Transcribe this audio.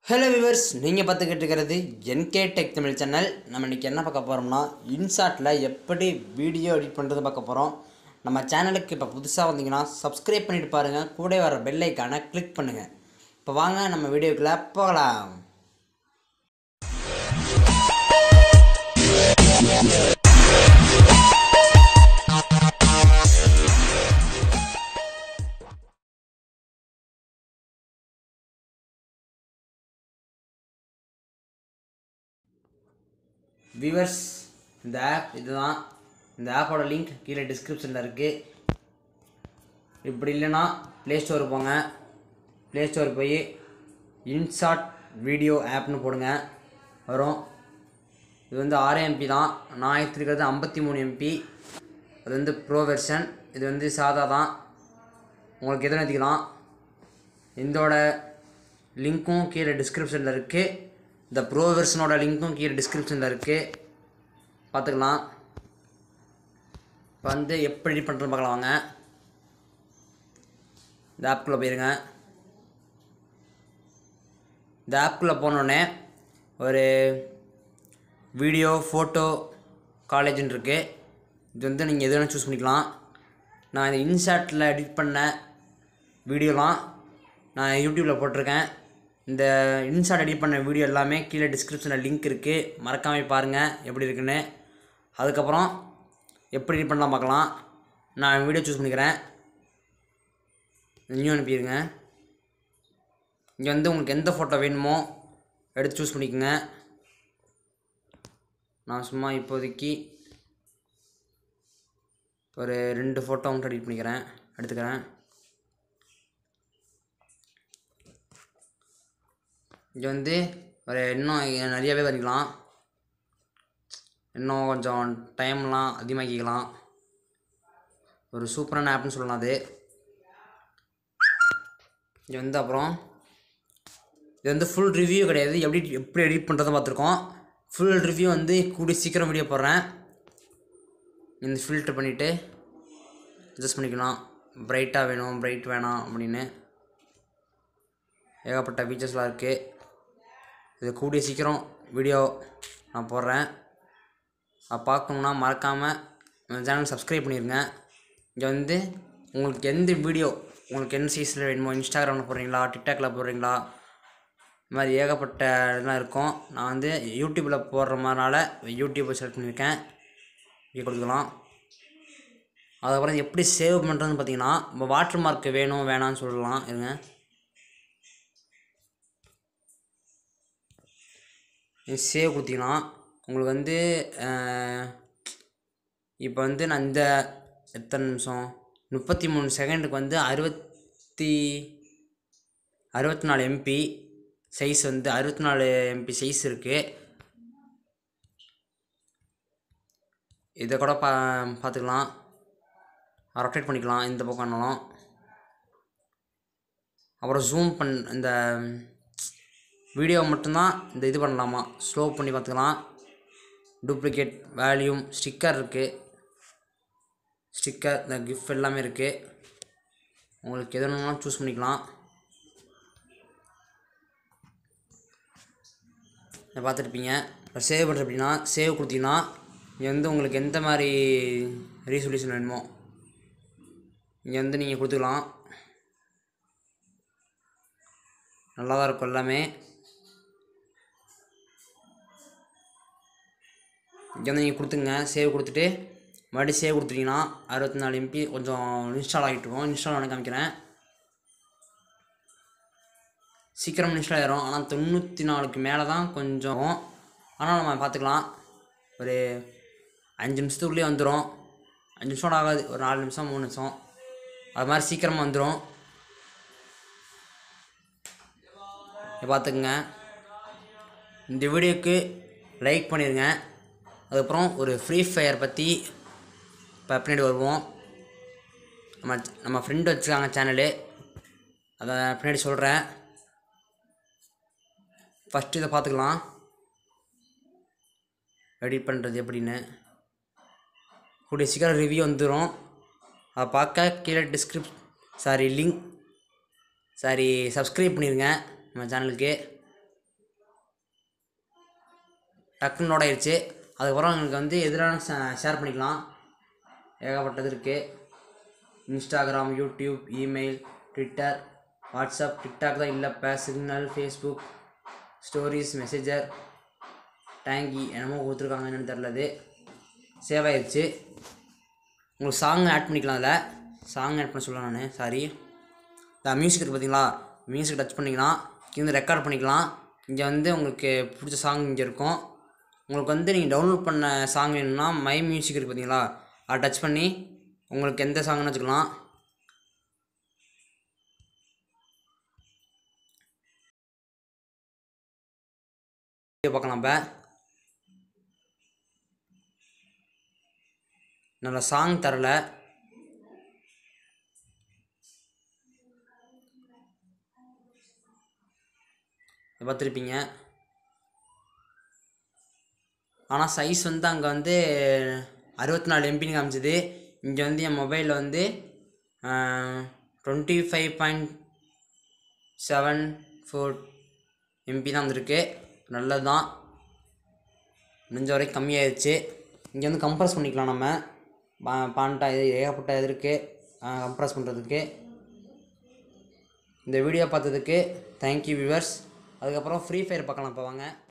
hello viewers நீங்கள் பார்த்துக்கிட்டு இருக்கிறது என்கே டெக் தமிழ் சேனல் நம்ம இன்றைக்கி என்ன பார்க்க போகிறோம்னா இன்ஷாட்டில் எப்படி வீடியோ எடிட் பண்ணுறது பார்க்க போகிறோம் நம்ம சேனலுக்கு இப்போ புதுசாக வந்தீங்கன்னா சப்ஸ்கிரைப் பண்ணிட்டு பாருங்கள் கூட வர பெல் ஐக்கானை கிளிக் பண்ணுங்கள் இப்போ வாங்க நம்ம வீடியோக்குள்ளே போகலாம் விவர்ஸ் இந்த ஆப் இதுதான் இந்த ஆப்போட லிங்க் கீழே டிஸ்கிரிப்ஷனில் இருக்குது இப்படி இல்லைன்னா ப்ளே ஸ்டோர் போங்க ப்ளே ஸ்டோர் போய் இன்ஷாட் வீடியோ ஆப்னு போடுங்க வரும் இது வந்து ஆறு எம்பி தான் நான் எடுத்துருக்கிறது ஐம்பத்தி மூணு எம்பி அது வந்து ப்ரோ வெர்ஷன் இது வந்து சாதா தான் உங்களுக்கு எதுவும் எடுத்துக்கலாம் இதோட லிங்க்கும் கீழே டிஸ்கிரிப்ஷனில் இருக்குது இந்த ப்ரோ வெர்ஷனோட லிங்க்கும் கீழே டிஸ்கிரிப்ஷனில் இருக்குது பார்த்துக்கலாம் இப்போ வந்து எப்படி எடிட் பண்ணுறது பார்க்கலாம் வாங்க இந்த ஆப்குள்ளே போயிருங்க இந்த ஆப்குள்ளே போனோடனே ஒரு வீடியோ ஃபோட்டோ காலேஜ்னு இருக்குது இது வந்து நீங்கள் எது வேணால் சூஸ் பண்ணிக்கலாம் நான் இந்த இன்ஷாட்டில் எடிட் பண்ண வீடியோலாம் நான் யூடியூப்பில் போட்டிருக்கேன் இந்த இன்ஷாட் எடிட் பண்ண வீடியோ எல்லாமே கீழே டிஸ்கிரிப்ஷனில் லிங்க் இருக்குது மறக்காமல் பாருங்கள் எப்படி இருக்குன்னு அதுக்கப்புறம் எப்படி எடிட் பண்ணலாம் பார்க்கலாம் நான் வீடியோ சூஸ் பண்ணிக்கிறேன் நியூ அனுப்பிடுங்க இங்கே வந்து உங்களுக்கு எந்த ஃபோட்டோ வேணுமோ எடுத்து சூஸ் பண்ணிக்கோங்க நான் சும்மா இப்போதைக்கு ஒரு ரெண்டு ஃபோட்டோ மட்டும் எடிட் பண்ணிக்கிறேன் எடுத்துக்கிறேன் இங்கே வந்து ஒரு இன்னும் நிறையவே பண்ணிக்கலாம் இன்னும் கொஞ்சம் டைம்லாம் அதிகமாக்கிக்கலாம் ஒரு சூப்பரான ஆப்னு சொல்லலாம் அது இது வந்து அப்புறம் இது வந்து ஃபுல் ரிவ்யூ கிடையாது எப்படி எப்படி எடிட் பண்ணுறதை பார்த்துருக்கோம் ஃபுல் ரிவ்யூ வந்து கூடி சீக்கிரம் வீடியோ போடுறேன் இந்த ஃபில்ட்ரு பண்ணிவிட்டு அட்ஜஸ்ட் பண்ணிக்கலாம் பிரைட்டாக வேணும் பிரைட் வேணாம் அப்படின்னு ஏகப்பட்ட ஃபீச்சர்ஸ்லாம் இருக்குது இது கூடிய சீக்கிரம் வீடியோ நான் போடுறேன் அதை பார்க்கணுன்னா மறக்காமல் என் சேனல் சப்ஸ்கிரைப் பண்ணிடுங்க இங்கே வந்து உங்களுக்கு எந்த வீடியோ உங்களுக்கு என்ன சைஸில் வேணுமோ இன்ஸ்டாகிராமில் போடுறீங்களா டிக்டாக்ல போடுறீங்களா இது மாதிரி ஏகப்பட்ட இதெல்லாம் இருக்கும் நான் வந்து யூடியூப்பில் போடுற மாதிரினால யூடியூப்பை செலக்ட் பண்ணியிருக்கேன் இங்கே கொடுக்கலாம் அதுக்கப்புறம் எப்படி சேவ் பண்ணுறதுன்னு பார்த்தீங்கன்னா இப்போ வாட்டர் மார்க் வேணும் வேணாம்னு சொல்லலாம் இருங்க சேவ் கொடுத்தீங்கன்னா உங்களுக்கு வந்து இப்போ வந்து நான் இந்த எத்தனை நிமிஷம் முப்பத்தி மூணு செகண்டுக்கு வந்து அறுபத்தி அறுபத்தி நாலு எம்பி சைஸ் வந்து அறுபத்தி நாலு எம்பி சைஸ் இருக்குது இதை கூட பா பார்த்துக்கலாம் ரொட்டேட் பண்ணிக்கலாம் இந்த பக்கம்னாலும் அப்புறம் ஜூம் பண் இந்த வீடியோ மட்டும்தான் இந்த இது பண்ணலாமா ஸ்லோ பண்ணி பார்த்துக்கலாம் டூப்ளிகேட் வேல்யூம் ஸ்டிக்கர் இருக்குது ஸ்டிக்கர் இந்த கிஃப்ட் எல்லாமே இருக்குது உங்களுக்கு எது வேணும்னாலும் சூஸ் பண்ணிக்கலாம் இதை பார்த்துருப்பீங்க இப்போ சேவ் பண்ணுறது அப்படின்னா சேவ் கொடுத்தீங்கன்னா இங்கே வந்து உங்களுக்கு எந்த மாதிரி ரீசொல்யூஷன் வேணுமோ இங்கே வந்து நீங்கள் கொடுத்துக்கலாம் நல்லா தான் இருக்கும் எல்லாமே இங்கே வந்து நீங்கள் கொடுத்துங்க சேவ் கொடுத்துட்டு மறுபடியும் சேவ் கொடுத்துட்டீங்கன்னா அறுபத்தி நாலு எம்பி கொஞ்சம் இன்ஸ்டால் ஆகிட்டு இருக்கும் இன்ஸ்டால் பண்ண காமிக்கிறேன் சீக்கிரம் இன்ஸ்டால் ஆயிரும் ஆனால் தொண்ணூற்றி நாலுக்கு மேலே தான் கொஞ்சம் ஆனால் நம்ம பார்த்துக்கலாம் ஒரு அஞ்சு நிமிஷத்துக்குள்ளேயே வந்துடும் அஞ்சு நிமிஷம் ஆகாது ஒரு நாலு நிமிஷம் மூணு நிமிஷம் அது மாதிரி சீக்கிரமாக வந்துடும் பார்த்துக்குங்க இந்த வீடியோக்கு லைக் பண்ணிடுங்க அதுக்கப்புறம் ஒரு ஃப்ரீ ஃபயர் பற்றி இப்போ பின்னாடி வருவோம் நம்ம நம்ம ஃப்ரெண்டு வச்சுருக்காங்க சேனலு அதை பின்னாடி சொல்கிறேன் ஃபஸ்ட்டு இதை பார்த்துக்கலாம் எடிட் பண்ணுறது எப்படின்னு கூடிய சீக்கிரம் ரிவ்யூ வந்துடும் அதை பார்க்க கீழே டிஸ்கிரிப் சாரி லிங்க் சாரி சப்ஸ்கிரைப் பண்ணிடுங்க நம்ம சேனலுக்கு டக்குன்னு லோட் ஆயிடுச்சு அதுக்கப்புறம் உங்களுக்கு வந்து எதிரான ஷேர் பண்ணிக்கலாம் ஏகப்பட்டது இருக்குது Instagram YouTube email Twitter WhatsApp TikTok தான் இல்லை இப்போ சிக்னல் ஃபேஸ்புக் ஸ்டோரிஸ் மெசேஜர் டேங்கி என்னமோ கொடுத்துருக்காங்க என்னன்னு தெரிலது சேவ் ஆயிடுச்சு உங்களுக்கு சாங் ஆட் பண்ணிக்கலாம் அதில் சாங் ஆட் பண்ண சொல்ல நான் சாரி இந்த மியூசிக் இருக்குது பார்த்தீங்களா மியூசிக் டச் பண்ணிக்கலாம் இங்கே வந்து ரெக்கார்ட் பண்ணிக்கலாம் இங்கே வந்து உங்களுக்கு பிடிச்ச சாங் இங்கே இருக்கும் உங்களுக்கு வந்து நீங்கள் டவுன்லோட் பண்ண சாங் வேணும்னா மை மியூசிக் இருக்குது பார்த்தீங்களா அதை டச் பண்ணி உங்களுக்கு எந்த சாங்னு வச்சுக்கலாம் வீடியோ பார்க்கலாம் இப்போ நல்ல சாங் தரல இதை பார்த்துருப்பீங்க ஆனால் சைஸ் வந்து அங்கே வந்து அறுபத்தி நாலு எம்பின்னு காமிச்சது இங்கே வந்து என் மொபைலில் வந்து twenty five point seven four MB தான் வந்திருக்கு நல்லது தான் முடிஞ்ச வரைக்கும் கம்மியாயிருச்சு இங்கே வந்து கம்ப்ரஸ் பண்ணிக்கலாம் நம்ம பா பாண்டா இது ஏகப்பட்ட இது இருக்குது கம்ப்ரஸ் பண்ணுறதுக்கு இந்த வீடியோ பார்த்ததுக்கு தேங்க்யூ வியூவர்ஸ் அதுக்கப்புறம் ஃப்ரீ ஃபயர் பார்க்கலாம் இப்போ வாங்க